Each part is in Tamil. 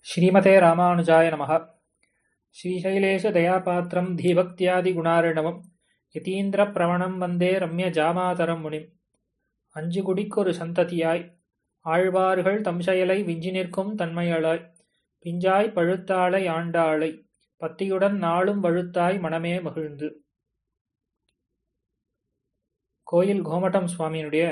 श्रीमते रामानुजाय नमः श्रीशैलेशदयापात्रं धीभक्त्यादिगुणार्णवं யதீந்திரப்பிரவணம் வந்தே ரம்ய ஜாமாதரம் முனிம் அஞ்சு குடிக்கொரு சந்ததியாய் ஆழ்வார்கள் தம் செயலை விஞ்சி நிற்கும் தன்மையளாய் பிஞ்சாய் பழுத்தாளை ஆண்டாளை பத்தியுடன் நாளும் வழுத்தாய் மனமே மகிழ்ந்து கோயில் கோமட்டம் சுவாமியினுடைய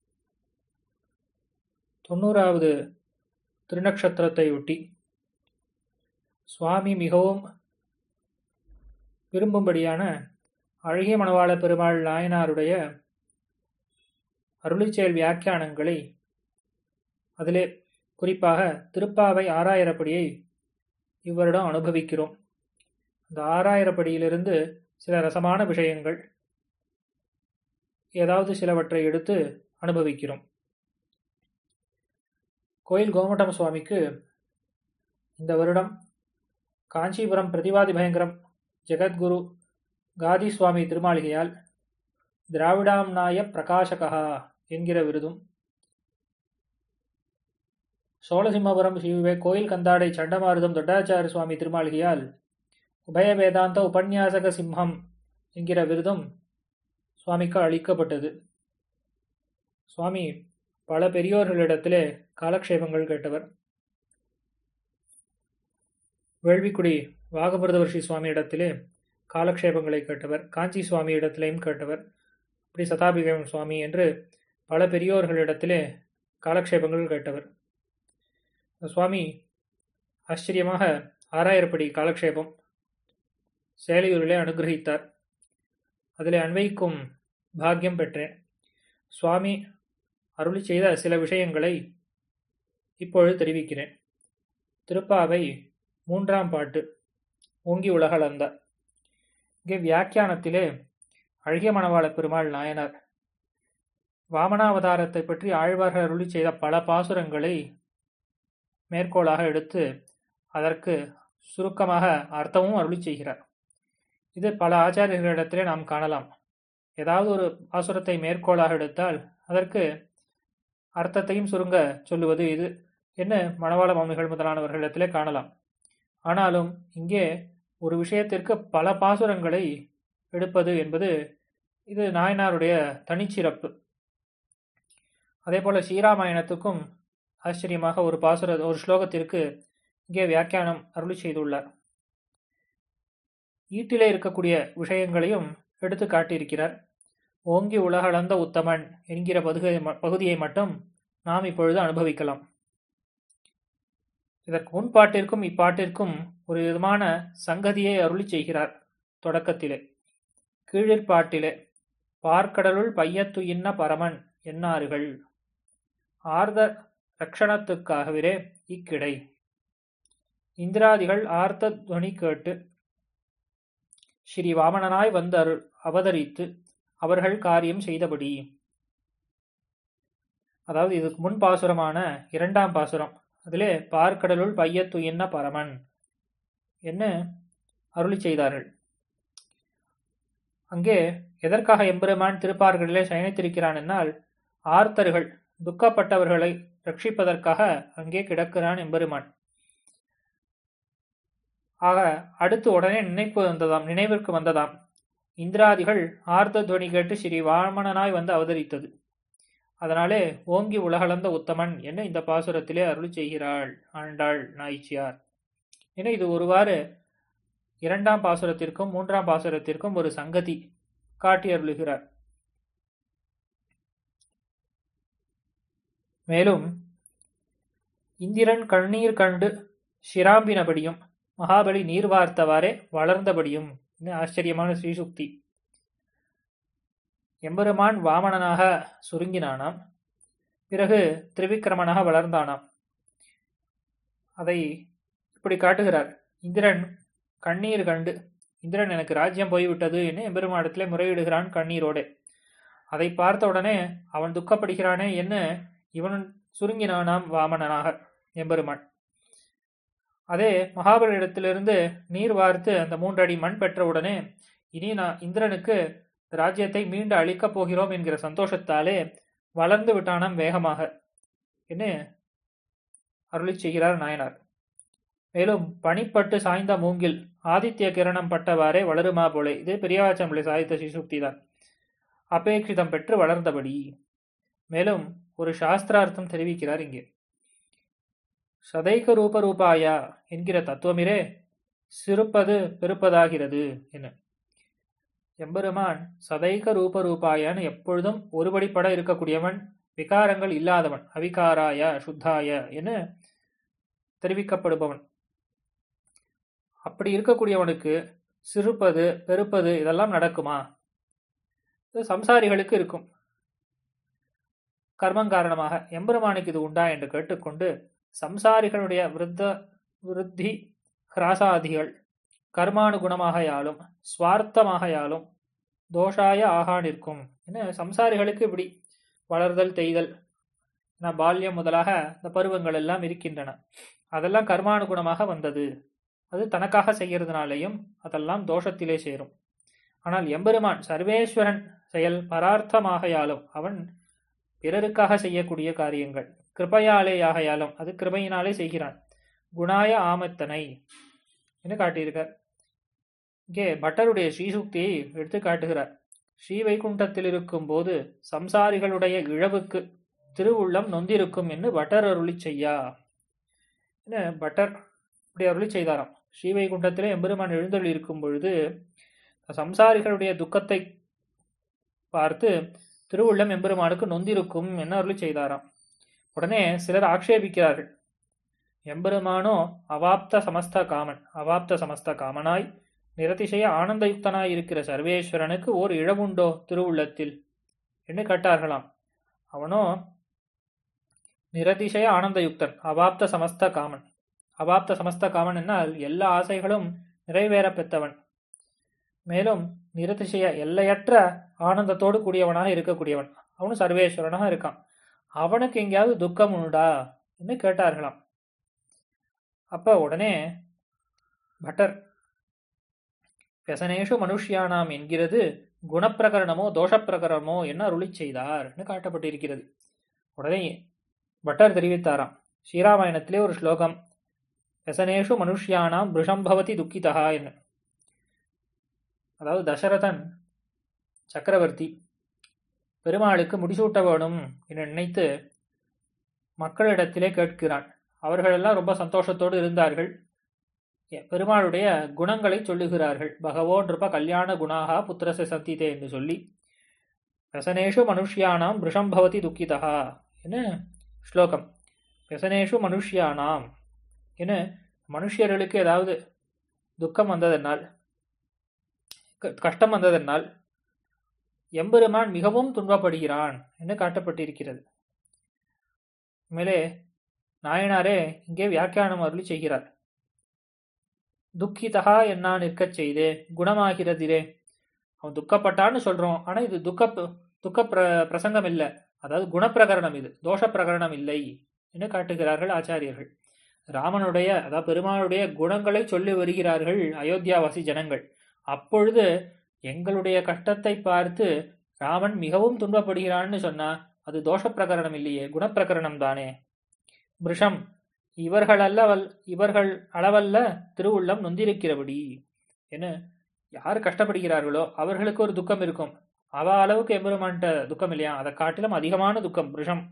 தொண்ணூறாவது திருநக்ஷத்திரத்தை ஒட்டி சுவாமி மிகவும் விரும்பும்படியான அழகிய மணவாள பெருமாள் நாயனாருடைய அருளிச்செயல் வியாக்கியானங்களை அதிலே குறிப்பாக திருப்பாவை ஆறாயிரப்படியை இவ்வருடம் அனுபவிக்கிறோம் அந்த ஆறாயிரப்படியிலிருந்து சில ரசமான விஷயங்கள் ஏதாவது சிலவற்றை எடுத்து அனுபவிக்கிறோம் கோயில் கோமட்டம் சுவாமிக்கு இந்த வருடம் காஞ்சிபுரம் பிரதிவாதி பயங்கரம் ஜெகத்குரு காதி சுவாமி திருமாளிகையால் திராவிடாம்நாய பிரகாசகா என்கிற விருதும் சோழசிம்மபுரம் ஸ்ரீவிவே கோயில் கந்தாடை சண்டமாருதம் தொட்டாச்சார சுவாமி திருமாளிகையால் உபய வேதாந்த உபன்யாசக சிம்மம் என்கிற விருதும் சுவாமிக்கு அளிக்கப்பட்டது சுவாமி பல பெரியோர்களிடத்திலே காலக்ஷேபங்கள் கேட்டவர் வேள்விக்குடி வாகபிரதவர்ஷி சுவாமியிடத்திலே காலக்ஷேபங்களை கேட்டவர் காஞ்சி சுவாமி இடத்திலையும் கேட்டவர் இப்படி சதாபிகம் சுவாமி என்று பல பெரியோர்களிடத்திலே காலக்ஷேபங்கள் கேட்டவர் சுவாமி ஆச்சரியமாக ஆறாயிரப்படி காலக்ஷேபம் சேலையூரிலே அனுகிரகித்தார் அதில் அன்வைக்கும் பாக்கியம் பெற்றேன் சுவாமி அருளி செய்த சில விஷயங்களை இப்பொழுது தெரிவிக்கிறேன் திருப்பாவை மூன்றாம் பாட்டு ஓங்கி உலகளந்த இங்கே வியாக்கியானத்திலே அழகிய மணவாள பெருமாள் நாயனார் வாமனாவதாரத்தை பற்றி ஆழ்வார்கள் அருளி செய்த பல பாசுரங்களை மேற்கோளாக எடுத்து அதற்கு சுருக்கமாக அர்த்தமும் அருளி செய்கிறார் இது பல ஆச்சாரியர்களிடத்திலே நாம் காணலாம் ஏதாவது ஒரு பாசுரத்தை மேற்கோளாக எடுத்தால் அதற்கு அர்த்தத்தையும் சுருங்க சொல்லுவது இது என்ன மணவாள மௌனிகள் முதலானவர்களிடத்திலே காணலாம் ஆனாலும் இங்கே ஒரு விஷயத்திற்கு பல பாசுரங்களை எடுப்பது என்பது இது நாயனாருடைய தனிச்சிறப்பு அதே போல ஸ்ரீராமாயணத்துக்கும் ஆச்சரியமாக ஒரு பாசுர ஒரு ஸ்லோகத்திற்கு இங்கே வியாக்கியானம் அருளி செய்துள்ளார் ஈட்டிலே இருக்கக்கூடிய விஷயங்களையும் எடுத்து காட்டியிருக்கிறார் ஓங்கி உலகளந்த உத்தமன் என்கிற பகுதியை மட்டும் நாம் இப்பொழுது அனுபவிக்கலாம் இதற்கு முன்பாட்டிற்கும் இப்பாட்டிற்கும் ஒரு விதமான சங்கதியை அருளி செய்கிறார் தொடக்கத்திலே கீழிற்பாட்டிலே பார்க்கடலுள் பையத்துயின்ன பரமன் என்னார்கள் ஆர்த ரக்ஷணத்துக்காகவே இக்கிடை இந்திராதிகள் ஆர்த்த துவனி கேட்டு ஸ்ரீ வாமனனாய் வந்து அருள் அவதரித்து அவர்கள் காரியம் செய்தபடி அதாவது இதுக்கு முன் பாசுரமான இரண்டாம் பாசுரம் அதிலே பார்க்கடலுள் பையத்து என்ன பரமன் என்ன அருளி செய்தார்கள் அங்கே எதற்காக எம்பெருமான் திருப்பார்களிலே சயனித்திருக்கிறான் என்னால் ஆர்த்தர்கள் துக்கப்பட்டவர்களை ரட்சிப்பதற்காக அங்கே கிடக்கிறான் எம்பெருமான் ஆக அடுத்து உடனே நினைப்பு வந்ததாம் நினைவிற்கு வந்ததாம் இந்திராதிகள் ஆர்த்த துவனி கேட்டு ஸ்ரீ வாமனனாய் வந்து அவதரித்தது அதனாலே ஓங்கி உலகளந்த உத்தமன் என்ன இந்த பாசுரத்திலே அருள் செய்கிறாள் ஆண்டாள் நாய்ச்சியார் என இது ஒருவாறு இரண்டாம் பாசுரத்திற்கும் மூன்றாம் பாசுரத்திற்கும் ஒரு சங்கதி காட்டி அருளுகிறார் மேலும் இந்திரன் கண்ணீர் கண்டு சிராம்பினபடியும் மகாபலி நீர் வார்த்தவாறே வளர்ந்தபடியும் ஆச்சரியமான ஸ்ரீசுக்தி எம்பெருமான் வாமனனாக சுருங்கினானாம் பிறகு திரிவிக்கிரமனாக வளர்ந்தானாம் அதை இப்படி காட்டுகிறார் இந்திரன் கண்ணீர் கண்டு இந்திரன் எனக்கு ராஜ்யம் போய்விட்டது என்று எம்பெருமானிடத்திலே முறையிடுகிறான் கண்ணீரோடு அதை பார்த்த உடனே அவன் துக்கப்படுகிறானே என்ன இவன் சுருங்கினானாம் வாமனனாக எம்பெருமான் அதே மகாபலியிடத்திலிருந்து நீர் வார்த்து அந்த மூன்றடி மண் பெற்ற உடனே இனி நான் இந்திரனுக்கு ராஜ்யத்தை மீண்டு அளிக்கப் போகிறோம் என்கிற சந்தோஷத்தாலே வளர்ந்து விட்டானாம் வேகமாக என்ன அருளி செய்கிறார் நாயனார் மேலும் பனிப்பட்டு சாய்ந்த மூங்கில் ஆதித்ய கிரணம் பட்டவாறே வளருமா போலே இது பெரியவாச்சம்பிள்ளை சாதித்த சிசுக்தி தான் அபேட்சிதம் பெற்று வளர்ந்தபடி மேலும் ஒரு சாஸ்திரார்த்தம் தெரிவிக்கிறார் இங்கே சதைக ரூப ரூபாயா என்கிற தத்துவமிரே சிறுப்பது பெருப்பதாகிறது என்ன எம்பெருமான் சதைக ரூப ரூபாயன்னு எப்பொழுதும் ஒருபடிப்பட இருக்கக்கூடியவன் விகாரங்கள் இல்லாதவன் அவிகாராய சுத்தாய என தெரிவிக்கப்படுபவன் அப்படி இருக்கக்கூடியவனுக்கு சிறுப்பது பெருப்பது இதெல்லாம் நடக்குமா இது சம்சாரிகளுக்கு இருக்கும் கர்மம் காரணமாக எம்பெருமானுக்கு இது உண்டா என்று கேட்டுக்கொண்டு சம்சாரிகளுடைய விருத்த விருத்தி ஹிராசாதிகள் கர்மானுகுணமாகையாலும் சுவார்த்தமாகையாலும் தோஷாய ஆகா நிற்கும் என்ன சம்சாரிகளுக்கு இப்படி வளர்தல் தெய்தல் பால்யம் முதலாக இந்த பருவங்கள் எல்லாம் இருக்கின்றன அதெல்லாம் கர்மானுகுணமாக வந்தது அது தனக்காக செய்கிறதுனாலேயும் அதெல்லாம் தோஷத்திலே சேரும் ஆனால் எம்பெருமான் சர்வேஸ்வரன் செயல் பரார்த்தமாகையாலும் அவன் பிறருக்காக செய்யக்கூடிய காரியங்கள் கிருபையாலேயாகையாலும் அது கிருபையினாலே செய்கிறான் குணாய ஆமத்தனை என்று காட்டியிருக்கார் இங்கே பட்டருடைய ஸ்ரீசுக்தியை எடுத்து காட்டுகிறார் ஸ்ரீ வைகுண்டத்தில் இருக்கும் போது சம்சாரிகளுடைய இழவுக்கு திருவுள்ளம் நொந்திருக்கும் என்று பட்டர் அருளி செய்யா பட்டர் இப்படி அருளி செய்தாராம் ஸ்ரீ வைகுண்டத்திலே எம்பெருமான் எழுந்தொழி இருக்கும் பொழுது சம்சாரிகளுடைய துக்கத்தை பார்த்து திருவுள்ளம் எம்பெருமானுக்கு நொந்திருக்கும் என்ன அருளி செய்தாராம் உடனே சிலர் ஆக்ஷேபிக்கிறார்கள் எம்பெருமானோ அவாப்த சமஸ்த காமன் அவாப்த சமஸ்த காமனாய் நிரதிசய ஆனந்தயுக்தனாய் இருக்கிற சர்வேஸ்வரனுக்கு ஓர் இழவுண்டோ திருவுள்ளத்தில் என்று கேட்டார்களாம் அவனோ நிரதிசய ஆனந்தயுக்தன் அவாப்த சமஸ்த காமன் அவாப்த சமஸ்த காமன் என்னால் எல்லா ஆசைகளும் நிறைவேற பெற்றவன் மேலும் நிரதிசய எல்லையற்ற ஆனந்தத்தோடு கூடியவனாக இருக்கக்கூடியவன் அவனும் சர்வேஸ்வரனாக இருக்கான் அவனுக்கு எங்கேயாவது துக்கம் உண்டா என்று கேட்டார்களாம் அப்ப உடனே பட்டர் व्यसनेषु மனுஷ்யானாம் என்கிறது குணப்பிரகரணமோ தோஷப்பிரகரணமோ என்ன அருளி செய்தார் காட்டப்பட்டிருக்கிறது உடனே பட்டர் தெரிவித்தாராம் ஸ்ரீராமாயணத்திலே ஒரு ஸ்லோகம் व्यसनेषु மனுஷ்யானாம் பிருஷம் பவதி துக்கிதா என்ன அதாவது தசரதன் சக்கரவர்த்தி பெருமாளுக்கு முடிசூட்ட வேணும் என்று நினைத்து மக்களிடத்திலே கேட்கிறான் அவர்களெல்லாம் ரொம்ப சந்தோஷத்தோடு இருந்தார்கள் பெருமாளுடைய குணங்களை சொல்லுகிறார்கள் பகவோ நிருப கல்யாண குணாகா புத்திரச சந்திதே என்று சொல்லி ரசனேஷு மனுஷ்யானாம் பிருஷம் பவதி துக்கிதா என ஸ்லோகம் ரசனேஷு மனுஷ்யானாம் என மனுஷியர்களுக்கு ஏதாவது துக்கம் வந்ததனால் கஷ்டம் வந்ததனால் எம்பெருமான் மிகவும் துன்பப்படுகிறான் என்று காட்டப்பட்டிருக்கிறது மேலே நாயனாரே இங்கே வியாக்கியானம் அருளி செய்கிறார் துக்கிதா என்ன நிற்கச் செய்தே குணமாகிறதிரே அவன் துக்கப்பட்டான்னு சொல்றோம் ஆனா இது துக்க துக்க பிர பிரசங்கம் இல்லை அதாவது குணப்பிரகரணம் இது தோஷ பிரகரணம் இல்லை என்று காட்டுகிறார்கள் ஆச்சாரியர்கள் ராமனுடைய அதாவது பெருமாளுடைய குணங்களை சொல்லி வருகிறார்கள் அயோத்தியாவாசி ஜனங்கள் அப்பொழுது எங்களுடைய கஷ்டத்தை பார்த்து ராமன் மிகவும் துன்பப்படுகிறான்னு சொன்னா அது தோஷ பிரகரணம் இல்லையே குணப்பிரகரணம் தானே பிருஷம் இவர்கள் அல்லவல் இவர்கள் அளவல்ல திருவுள்ளம் நொந்திருக்கிறபடி என யார் கஷ்டப்படுகிறார்களோ அவர்களுக்கு ஒரு துக்கம் இருக்கும் அவ அளவுக்கு எம்பெருமான்ட்ட துக்கம் இல்லையா அதை காட்டிலும் அதிகமான துக்கம் பிருஷம்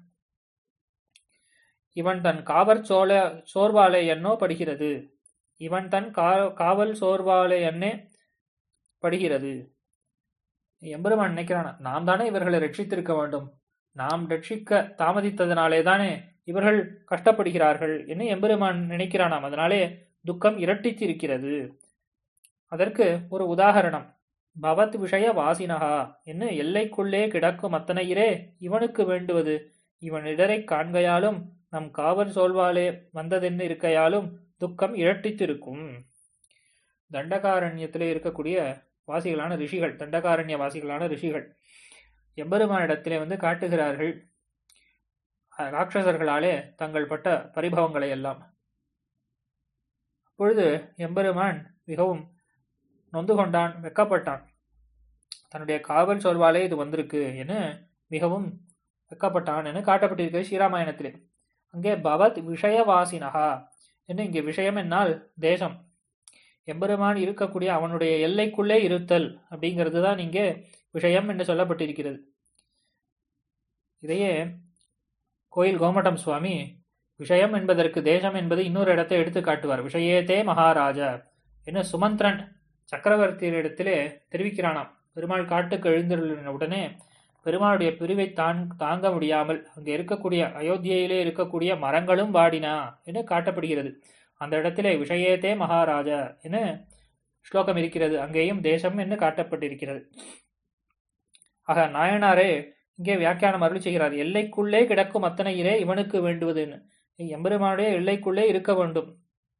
இவன் தன் காவற் சோழ சோர்வாலை என்னோ படுகிறது இவன் தன் காவல் சோர்வாலை என்னே படுகிறது எம்பெருமான் நினைக்கிறான் நாம் தானே இவர்களை ரட்சித்திருக்க வேண்டும் நாம் ரட்சிக்க தாமதித்ததனாலே தானே இவர்கள் கஷ்டப்படுகிறார்கள் என்று எம்பெருமான் நினைக்கிறானாம் அதனாலே துக்கம் இரட்டித்திருக்கிறது அதற்கு ஒரு உதாகரணம் பவத் விஷய வாசினகா என்ன எல்லைக்குள்ளே கிடக்கும் அத்தனையிரே இவனுக்கு வேண்டுவது இவன் இடரை காண்கையாலும் நம் காவல் சொல்வாலே வந்ததென்னு இருக்கையாலும் துக்கம் இரட்டித்திருக்கும் தண்டகாரண்யத்திலே இருக்கக்கூடிய வாசிகளான ரிஷிகள் தண்டகாரண்ய வாசிகளான ரிஷிகள் எம்பெருமானிடத்திலே வந்து காட்டுகிறார்கள் ராட்சசர்களாலே தங்கள் பட்ட பரிபவங்களை எல்லாம் அப்பொழுது எம்பெருமான் மிகவும் நொந்து கொண்டான் வெக்கப்பட்டான் தன்னுடைய காவல் சொல்வாலே இது வந்திருக்கு என மிகவும் வெக்கப்பட்டான் என காட்டப்பட்டிருக்கிறது ஸ்ரீராமாயணத்திலே அங்கே பவத் விஷயவாசினகா என்ன இங்கே விஷயம் என்னால் தேசம் எம்பெருமான் இருக்கக்கூடிய அவனுடைய எல்லைக்குள்ளே இருத்தல் அப்படிங்கிறது தான் இங்கே விஷயம் என்று சொல்லப்பட்டிருக்கிறது இதையே கோயில் கோமட்டம் சுவாமி விஷயம் என்பதற்கு தேசம் என்பது இன்னொரு இடத்தை எடுத்து காட்டுவார் விஷயத்தே மகாராஜா என்ன சுமந்திரன் சக்கரவர்த்தியிடத்திலே தெரிவிக்கிறானாம் பெருமாள் காட்டுக்கு எழுந்துள்ள உடனே பெருமாளுடைய பிரிவை தான் தாங்க முடியாமல் அங்கே இருக்கக்கூடிய அயோத்தியிலே இருக்கக்கூடிய மரங்களும் வாடினா என காட்டப்படுகிறது அந்த இடத்திலே விஷயத்தே மகாராஜா என ஸ்லோகம் இருக்கிறது அங்கேயும் தேசம் என்று காட்டப்பட்டிருக்கிறது ஆக நாயனாரே இங்கே வியாக்கியானம் அருள் செய்கிறார் எல்லைக்குள்ளே கிடக்கும் அத்தனையிலே இவனுக்கு வேண்டுவதுன்னு எம்பெருமானுடைய எல்லைக்குள்ளே இருக்க வேண்டும்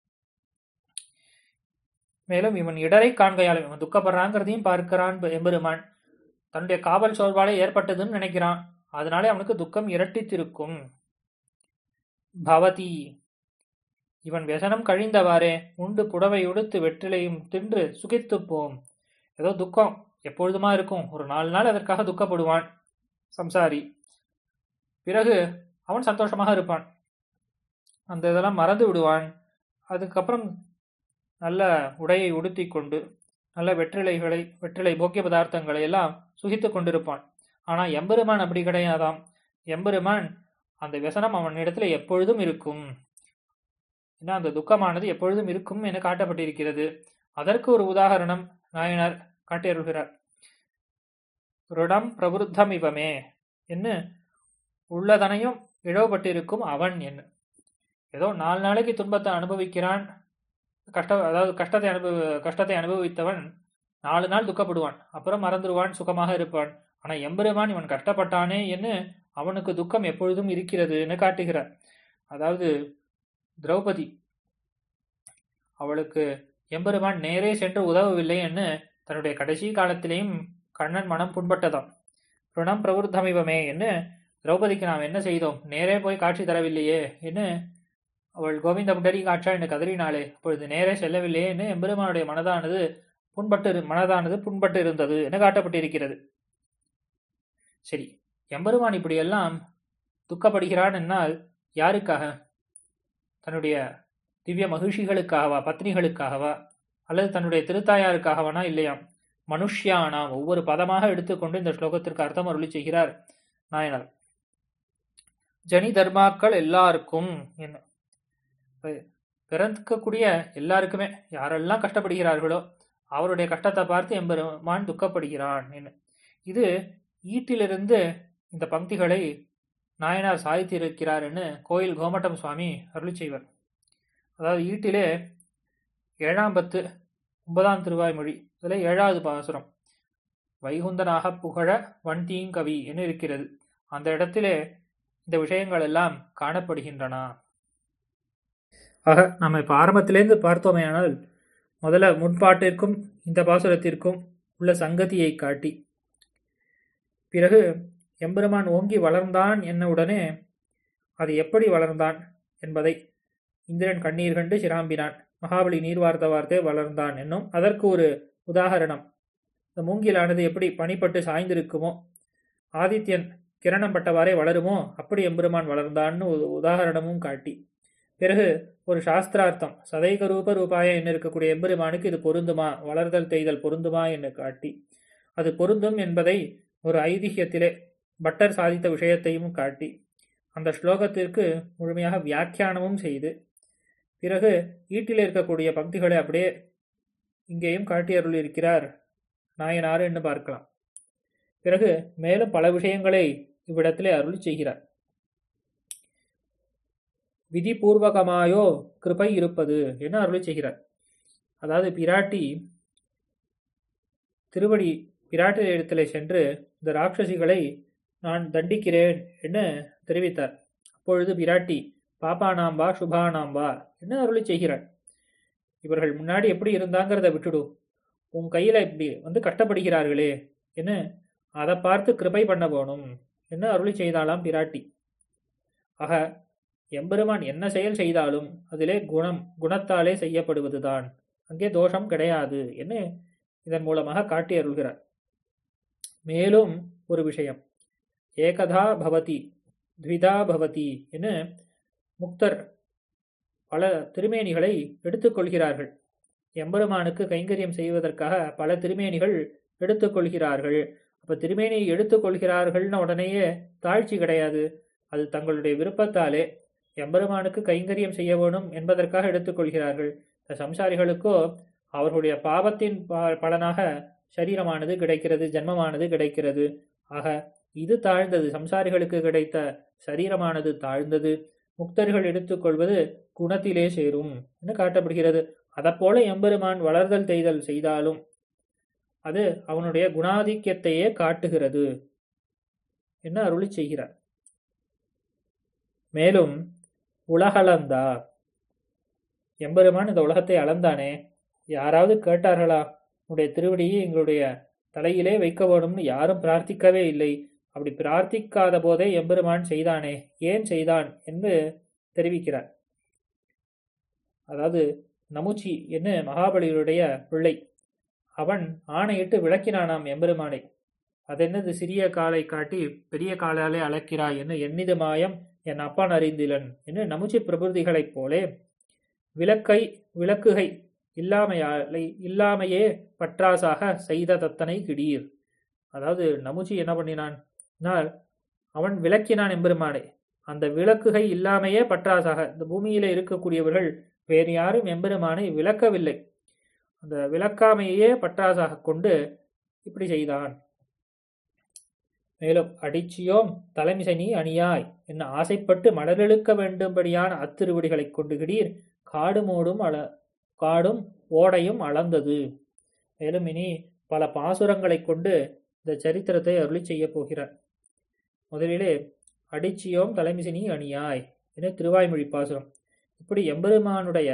மேலும் இவன் இடரை காண்கையாலும் இவன் துக்கப்படுறாங்கிறதையும் பார்க்கிறான் எம்பெருமான் தன்னுடைய காவல் சோர்வாலே ஏற்பட்டதுன்னு நினைக்கிறான் அதனாலே அவனுக்கு துக்கம் இரட்டித்திருக்கும் பவதி இவன் व्यசனம் கழிந்தவாறே உண்டு புடவை உடுத்து வெற்றிலையும் தின்று சுகித்துப்போம் ஏதோ துக்கம் எப்பொழுதுமா இருக்கும் ஒரு நாலு நாள் அதற்காக துக்கப்படுவான் சம்சாரி பிறகு அவன் சந்தோஷமாக இருப்பான் அந்த இதெல்லாம் மறந்து விடுவான் அதுக்கப்புறம் நல்ல உடையை உடுத்தி கொண்டு நல்ல வெற்றிலைகளை வெற்றிலை போக்கிய பதார்த்தங்களை எல்லாம் சுகித்து கொண்டிருப்பான் ஆனா எம்பெருமான் அப்படி கிடையாதாம் எம்பெருமான் அந்த व्यசனம் அவன் இடத்துல எப்பொழுதும் இருக்கும் ஏன்னா அந்த துக்கமானது எப்பொழுதும் இருக்கும் என காட்டப்பட்டிருக்கிறது அதற்கு ஒரு உதாகரணம் நாயனார் காட்டியருள்கிறார் ருடம் பிரபுத்தம் இவமே என்ன உள்ளதனையும் இழவப்பட்டிருக்கும் அவன் என்ன ஏதோ நாலு நாளைக்கு துன்பத்தை அனுபவிக்கிறான் கஷ்ட அதாவது கஷ்டத்தை அனுபவ கஷ்டத்தை அனுபவித்தவன் நாலு நாள் துக்கப்படுவான் அப்புறம் மறந்துடுவான் சுகமாக இருப்பான் ஆனா எம்பெருமான் இவன் கஷ்டப்பட்டானே என்று அவனுக்கு துக்கம் எப்பொழுதும் இருக்கிறதுன்னு காட்டுகிறார் அதாவது திரௌபதி அவளுக்கு எம்பெருமான் நேரே சென்று உதவவில்லை என்று தன்னுடைய கடைசி காலத்திலேயும் கண்ணன் மனம் புண்பட்டதாம் ருணம் பிரவருத்தமிவமே என்று திரௌபதிக்கு நாம் என்ன செய்தோம் நேரே போய் காட்சி தரவில்லையே என்று அவள் கோவிந்த புண்டரி காட்சா என்று கதறினாளே அப்பொழுது நேரே செல்லவில்லையே என்று எம்பெருமானுடைய மனதானது புண்பட்டு மனதானது புண்பட்டு இருந்தது என காட்டப்பட்டிருக்கிறது சரி எம்பெருமான் இப்படியெல்லாம் துக்கப்படுகிறான் என்னால் யாருக்காக தன்னுடைய திவ்ய மகிழ்ச்சிகளுக்காகவா பத்னிகளுக்காகவா அல்லது தன்னுடைய திருத்தாயாருக்காகவானா இல்லையாம் மனுஷ்யானாம் ஒவ்வொரு பதமாக எடுத்துக்கொண்டு இந்த ஸ்லோகத்திற்கு அர்த்தம் அருளி செய்கிறார் நாயனார் ஜனி தர்மாக்கள் எல்லாருக்கும் என்ன பிறக்கக்கூடிய எல்லாருக்குமே யாரெல்லாம் கஷ்டப்படுகிறார்களோ அவருடைய கஷ்டத்தை பார்த்து எம்பெருமான் துக்கப்படுகிறான் என்ன இது ஈட்டிலிருந்து இந்த பங்கிகளை நாயனார் சாதித்திருக்கிறார் என்று கோயில் கோமட்டம் சுவாமி அருளி செய்வர் அதாவது ஈட்டிலே ஏழாம் பத்து ஒன்பதாம் திருவாய்மொழி இதில் ஏழாவது பாசுரம் வைகுந்தனாக புகழ வன்தீங்கவி என்று இருக்கிறது அந்த இடத்திலே இந்த விஷயங்கள் எல்லாம் காணப்படுகின்றன ஆக நம்ம இப்போ ஆரம்பத்திலேருந்து பார்த்தோமேயானால் முதல்ல முன்பாட்டிற்கும் இந்த பாசுரத்திற்கும் உள்ள சங்கதியை காட்டி பிறகு எம்பெருமான் ஓங்கி வளர்ந்தான் என்ன உடனே அது எப்படி வளர்ந்தான் என்பதை இந்திரன் கண்ணீர் கண்டு சிராம்பினான் மகாபலி நீர் வார்த்த வார்த்தே வளர்ந்தான் என்னும் அதற்கு ஒரு உதாகரணம் இந்த மூங்கிலானது எப்படி பனிப்பட்டு சாய்ந்திருக்குமோ ஆதித்யன் கிரணம் பட்டவாறே வளருமோ அப்படி எம்பெருமான் வளர்ந்தான்னு ஒரு உதாகரணமும் காட்டி பிறகு ஒரு சாஸ்திரார்த்தம் சதைகரூப ரூபாய என்ன இருக்கக்கூடிய எம்பெருமானுக்கு இது பொருந்துமா வளர்தல் தெய்தல் பொருந்துமா என்று காட்டி அது பொருந்தும் என்பதை ஒரு ஐதிஹ்யத்திலே பட்டர் சாதித்த விஷயத்தையும் காட்டி அந்த ஸ்லோகத்திற்கு முழுமையாக வியாக்கியானமும் செய்து பிறகு ஈட்டில் இருக்கக்கூடிய பக்திகளை அப்படியே இங்கேயும் காட்டி அருள் இருக்கிறார் நாயனார் என்று பார்க்கலாம் பிறகு மேலும் பல விஷயங்களை இவ்விடத்திலே அருள் செய்கிறார் விதிபூர்வகமாயோ கிருபை இருப்பது என அருளி செய்கிறார் அதாவது பிராட்டி திருவடி பிராட்டி இடத்திலே சென்று இந்த ராட்சசிகளை நான் தண்டிக்கிறேன் என்று தெரிவித்தார் அப்பொழுது பிராட்டி பாப்பானாம்பா சுபானாம்பா என்று அருளி செய்கிறார் இவர்கள் முன்னாடி எப்படி இருந்தாங்கிறத விட்டுடு உன் கையில இப்படி வந்து கஷ்டப்படுகிறார்களே என்ன அதை பார்த்து கிருபை பண்ண போகணும் என்று அருளி செய்தாலாம் பிராட்டி ஆக எம்பெருமான் என்ன செயல் செய்தாலும் அதிலே குணம் குணத்தாலே செய்யப்படுவதுதான் அங்கே தோஷம் கிடையாது என்று இதன் மூலமாக காட்டி அருள்கிறார் மேலும் ஒரு விஷயம் ஏகதா பவதி த்விதா பவதி என முக்தர் பல திருமேனிகளை எடுத்துக்கொள்கிறார்கள் எம்பெருமானுக்கு கைங்கரியம் செய்வதற்காக பல திருமேனிகள் எடுத்துக்கொள்கிறார்கள் அப்ப திருமேனியை எடுத்துக்கொள்கிறார்கள்னு உடனேயே தாழ்ச்சி கிடையாது அது தங்களுடைய விருப்பத்தாலே எம்பெருமானுக்கு கைங்கரியம் செய்ய வேணும் என்பதற்காக எடுத்துக்கொள்கிறார்கள் இந்த சம்சாரிகளுக்கோ அவர்களுடைய பாவத்தின் ப- பலனாக சரீரமானது கிடைக்கிறது ஜென்மமானது கிடைக்கிறது ஆக இது தாழ்ந்தது சம்சாரிகளுக்கு கிடைத்த சரீரமானது தாழ்ந்தது முக்தர்கள் எடுத்துக்கொள்வது குணத்திலே சேரும் என்று காட்டப்படுகிறது அதைப்போல எம்பெருமான் வளர்தல் தெய்தல் செய்தாலும் அது அவனுடைய குணாதிக்கியத்தையே காட்டுகிறது என்று அருளி செய்கிறார் மேலும் உலகளந்தா எம்பெருமான் இந்த உலகத்தை அளந்தானே யாராவது கேட்டார்களா உன்னுடைய திருவடியை எங்களுடைய தலையிலே வைக்க வேணும்னு யாரும் பிரார்த்திக்கவே இல்லை அப்படி பிரார்த்திக்காத போதே எம்பெருமான் செய்தானே ஏன் செய்தான் என்று தெரிவிக்கிறார் அதாவது நமுச்சி என்ன மகாபலியுடைய பிள்ளை அவன் ஆணையிட்டு விளக்கினானாம் எம்பெருமானை அதென்னது சிறிய காலை காட்டி பெரிய காலாலே அளக்கிறாய் என்று எண்ணிது மாயம் என் அப்பான் அறிந்திலன் என்று நமுச்சி பிரபுதிகளைப் போலே விளக்கை விளக்குகை இல்லாமையாலை இல்லாமையே பற்றாசாக செய்த தத்தனை கிடீர் அதாவது நமுச்சி என்ன பண்ணினான் நாள் அவன் விளக்கினான் எம்பெருமானை அந்த விளக்குகை இல்லாமையே பற்றாசாக இந்த பூமியில இருக்கக்கூடியவர்கள் வேறு யாரும் எம்பெருமானை விளக்கவில்லை அந்த விளக்காமையே பற்றாசாக கொண்டு இப்படி செய்தான் மேலும் அடிச்சியோம் தலைமிசை நீ அணியாய் என்ன ஆசைப்பட்டு மலரெழுக்க வேண்டும்படியான அத்திருவடிகளைக் கொண்டு கிடீர் காடு மூடும் அள காடும் ஓடையும் அளந்தது மேலும் இனி பல பாசுரங்களைக் கொண்டு இந்த சரித்திரத்தை அருளி செய்ய போகிறார் முதலிலே அடிச்சியோம் தலைமிசினி அணியாய் என திருவாய்மொழி பாசுரம் இப்படி எம்பெருமானுடைய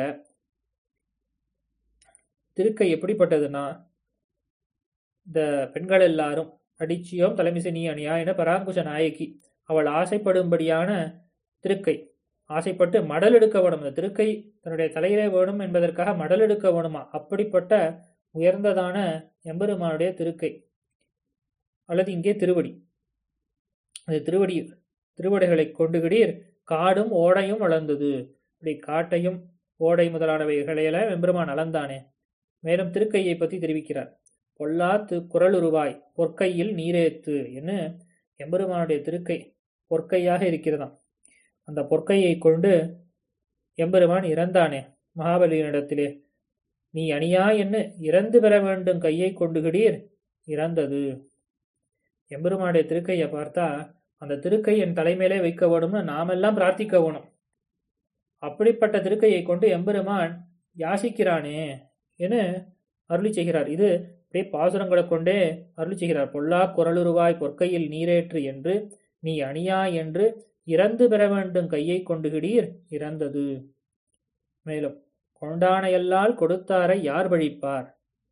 திருக்கை எப்படிப்பட்டதுன்னா இந்த பெண்கள் எல்லாரும் அடிச்சியோம் தலைமிசினி அணியா என பராங்குஷ நாயகி அவள் ஆசைப்படும்படியான திருக்கை ஆசைப்பட்டு மடல் எடுக்க வேணும் அந்த திருக்கை தன்னுடைய தலையிலே வேணும் என்பதற்காக மடல் எடுக்க வேணுமா அப்படிப்பட்ட உயர்ந்ததான எம்பெருமானுடைய திருக்கை அல்லது இங்கே திருவடி அது திருவடி திருவடிகளை கொண்டு கிடீர் காடும் ஓடையும் வளர்ந்தது இப்படி காட்டையும் ஓடை முதலானவைகளையெல்லாம் எம்பெருமான் அளந்தானே மேலும் திருக்கையை பற்றி தெரிவிக்கிறார் பொல்லா து குரலுருவாய் பொற்கையில் நீரேத்து என்று எம்பெருமானுடைய திருக்கை பொற்கையாக இருக்கிறதாம் அந்த பொற்கையை கொண்டு எம்பெருமான் இறந்தானே மகாபலியினிடத்திலே நீ அணியா என்ன இறந்து பெற வேண்டும் கையை கொண்டு கிடீர் இறந்தது எம்பெருமானுடைய திருக்கையை பார்த்தா அந்த திருக்கை என் தலைமையிலே வைக்க வேணும்னு நாமெல்லாம் பிரார்த்திக்க வேணும் அப்படிப்பட்ட திருக்கையை கொண்டு எம்பெருமான் யாசிக்கிறானே என அருளி செய்கிறார் இது அப்படியே பாசுரங்களை கொண்டே அருளி செய்கிறார் பொல்லா குரலுருவாய் பொற்கையில் நீரேற்று என்று நீ அணியா என்று இறந்து பெற வேண்டும் கையை கொண்டு கிடீர் இறந்தது மேலும் கொண்டானையல்லால் கொடுத்தாரை யார் வழிப்பார்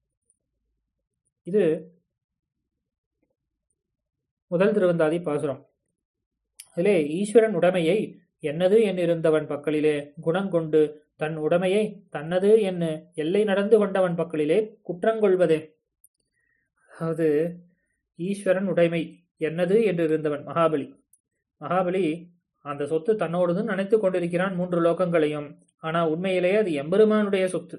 இது முதல் திருவந்தாதி பாசுரம் அதிலே ஈஸ்வரன் உடைமையை என்னது என்னிருந்தவன் பக்கலிலே குணங்கொண்டு தன் உடைமையை தன்னது என்ன எல்லை நடந்து கொண்டவன் பக்கலிலே குற்றங்கொள்வதே அதாவது ஈஸ்வரன் உடைமை என்னது என்று இருந்தவன் மகாபலி மகாபலி அந்த சொத்து தன்னோடுதான் நினைத்து கொண்டிருக்கிறான் மூன்று லோகங்களையும் ஆனா உண்மையிலேயே அது எம்பெருமானுடைய சொத்து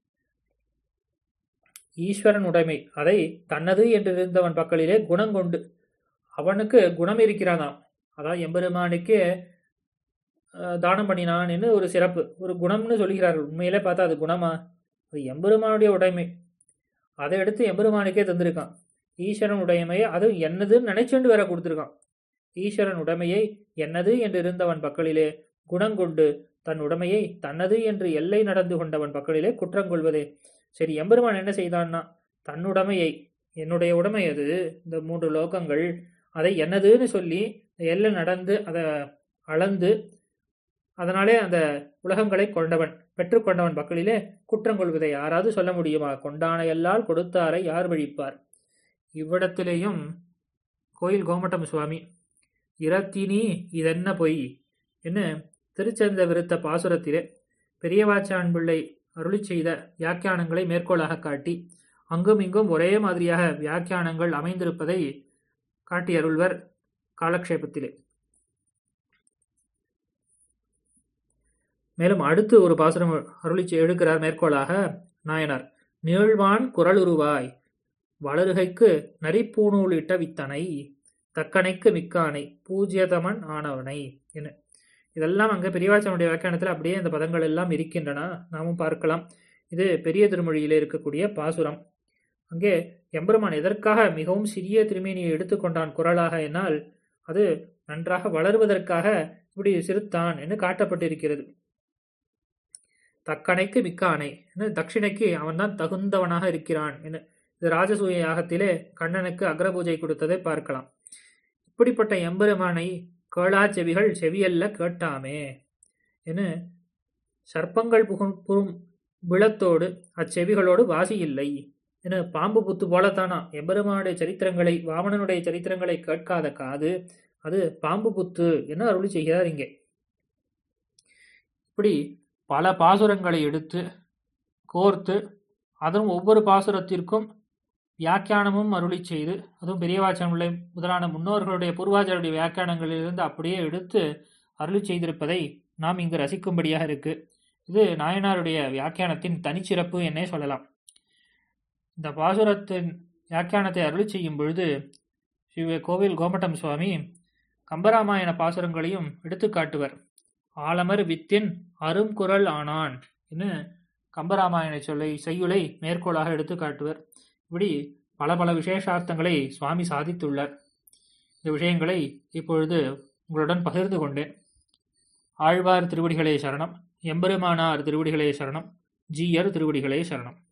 ஈஸ்வரன் உடைமை அதை தன்னது என்று இருந்தவன் பக்கலிலே குணங்கொண்டு அவனுக்கு குணம் இருக்கிறானாம் அதாவது எம்பெருமானுக்கே அஹ், தானம் பண்ணினான் என்று ஒரு சிறப்பு ஒரு குணம்னு சொல்கிறார்கள் உண்மையிலே பார்த்தா அது குணமா அது எம்பெருமானுடைய உடைமை அதை எடுத்து எம்பெருமானுக்கே தந்திருக்கான் ஈஸ்வரன் உடைமையை அது என்னதுன்னு நினைச்சுண்டு வேற கொடுத்துருக்கான் ஈஸ்வரன் உடைமையை என்னது என்று இருந்தவன் பக்கலிலே குணங்கொண்டு தன் உடைமையை தன்னது என்று எல்லை நடந்து கொண்டவன் பக்கலிலே குற்றங்கொள்வதே சரி எம்பெருமான் என்ன செய்தான்னா தன்னுடைமையை என்னுடைய உடைமை அது இந்த மூன்று லோகங்கள் அதை என்னதுன்னு சொல்லி எல்லை நடந்து அதை அளந்து அதனாலே அந்த உலகங்களை கொண்டவன் பெற்றுக்கொண்டவன் பக்கலிலே குற்றம் கொள்வதை யாராவது சொல்ல முடியுமா கொண்டானையல்லால் கொடுத்தாரை யார் வழிப்பார் இவ்விடத்திலேயும் கோயில் கோமட்டம் சுவாமி இரத்தினி இதென்ன பொய் என்ன திருச்சந்த விருத்த பாசுரத்திலே பெரியவாச்சான் பிள்ளை அருளி செய்த வியாக்கியானங்களை மேற்கோளாக காட்டி அங்கும் இங்கும் ஒரே மாதிரியாக வியாக்கியானங்கள் அமைந்திருப்பதை காட்டி அருள்வர் காலக்ஷேபத்திலே மேலும் அடுத்து ஒரு பாசுரம் அருளி எடுக்கிறார் மேற்கோளாக நாயனார் நீழ்வான் குரலுருவாய் வளருகைக்கு நரிப்பூணூல் இட்ட வித்தனை தக்கனைக்கு மிக்கானை பூஜ்யதமன் ஆனவனை என்ன இதெல்லாம் அங்கே பெரியவாச்சனுடைய வியாக்கியானத்தில் அப்படியே இந்த பதங்கள் எல்லாம் இருக்கின்றன நாமும் பார்க்கலாம் இது பெரிய திருமொழியிலே இருக்கக்கூடிய பாசுரம் அங்கே எம்பெருமான் எதற்காக மிகவும் சிறிய திருமேனியை எடுத்துக்கொண்டான் குரலாக என்னால் அது நன்றாக வளருவதற்காக இப்படி சிறுத்தான் என்று காட்டப்பட்டிருக்கிறது தக்கனைக்கு மிக்க அணை தட்சிணைக்கு அவன்தான் தகுந்தவனாக இருக்கிறான் என்று இது ராஜசூய யாகத்திலே கண்ணனுக்கு அக்ரபூஜை கொடுத்ததை பார்க்கலாம் இப்படிப்பட்ட எம்பெருமானை கேளா செவிகள் செவியல்ல கேட்டாமே என சர்ப்பங்கள் புகும் புறும் விளத்தோடு அச்செவிகளோடு வாசி இல்லை என பாம்பு புத்து போலத்தானா எம்பெருமானுடைய சரித்திரங்களை வாமனனுடைய சரித்திரங்களை கேட்காத காது அது பாம்பு புத்து என அருளி செய்கிறார் இங்கே இப்படி பல பாசுரங்களை எடுத்து கோர்த்து அதுவும் ஒவ்வொரு பாசுரத்திற்கும் வியாக்கியானமும் அருளி செய்து அதுவும் பெரியவாச்சனுடைய முதலான முன்னோர்களுடைய பூர்வாச்சாருடைய வியாக்கியானங்களிலிருந்து அப்படியே எடுத்து அருளி செய்திருப்பதை நாம் இங்கு ரசிக்கும்படியாக இருக்கு இது நாயனாருடைய வியாக்கியானத்தின் தனிச்சிறப்பு என்னே சொல்லலாம் இந்த பாசுரத்தின் வியாக்கியானத்தை அருளி செய்யும் பொழுது ஸ்ரீ கோவில் கோமட்டம் சுவாமி கம்பராமாயண பாசுரங்களையும் எடுத்து காட்டுவர் ஆலமர் வித்தின் அரும்குரல் ஆனான் என்று கம்பராமாயண சொல்லை செய்யுளை மேற்கோளாக எடுத்து காட்டுவர் இப்படி பல பல விசேஷார்த்தங்களை சுவாமி சாதித்துள்ளார் இந்த விஷயங்களை இப்பொழுது உங்களுடன் பகிர்ந்து கொண்டேன் ஆழ்வார் திருவடிகளே சரணம் எம்பெருமானார் திருவடிகளே சரணம் ஜீயர் திருவடிகளே சரணம்